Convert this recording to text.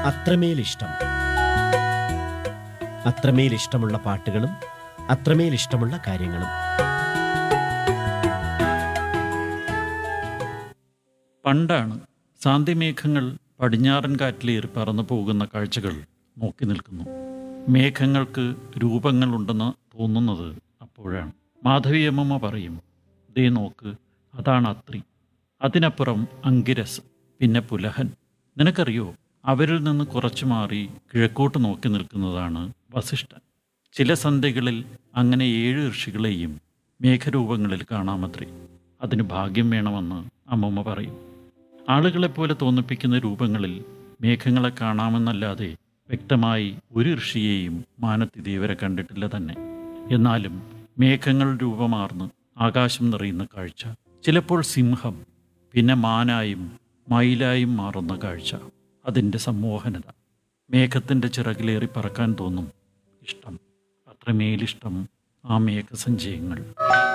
അത്രമേൽ ഇഷ്ടം അത്രമേൽ ഇഷ്ടമുള്ള പാട്ടുകളും അത്രമേൽ ഇഷ്ടമുള്ള കാര്യങ്ങളും പണ്ടാണ് സാന്ധ്യമേഘങ്ങൾ പടിഞ്ഞാറൻ കാറ്റിലേറി പറന്നു പോകുന്ന കാഴ്ചകൾ നോക്കി നിൽക്കുന്നു മേഘങ്ങൾക്ക് രൂപങ്ങളുണ്ടെന്ന് തോന്നുന്നത് അപ്പോഴാണ് മാധവിയമ്മ പറയും ദേ നോക്ക് അതാണ് അത്രി അതിനപ്പുറം അങ്കിരസ് പിന്നെ പുലഹൻ നിനക്കറിയോ അവരിൽ നിന്ന് കുറച്ചു മാറി കിഴക്കോട്ട് നോക്കി നിൽക്കുന്നതാണ് വസിഷ്ഠൻ ചില സന്ധ്യകളിൽ അങ്ങനെ ഏഴ് ഋഷികളെയും മേഘരൂപങ്ങളിൽ കാണാമത്രേ അതിന് ഭാഗ്യം വേണമെന്ന് അമ്മമ്മ പറയും ആളുകളെപ്പോലെ തോന്നിപ്പിക്കുന്ന രൂപങ്ങളിൽ മേഘങ്ങളെ കാണാമെന്നല്ലാതെ വ്യക്തമായി ഒരു ഋഷിയെയും മാനത്ത് ഇതേവരെ കണ്ടിട്ടില്ല തന്നെ എന്നാലും മേഘങ്ങൾ രൂപമാർന്ന് ആകാശം നിറയുന്ന കാഴ്ച ചിലപ്പോൾ സിംഹം പിന്നെ മാനായും മയിലായും മാറുന്ന കാഴ്ച അതിൻ്റെ സമ്മോഹനത മേഘത്തിൻ്റെ ചിറകിലേറി പറക്കാൻ തോന്നും ഇഷ്ടം അത്രമേലിഷ്ടം ആ മേഘസഞ്ചയങ്ങൾ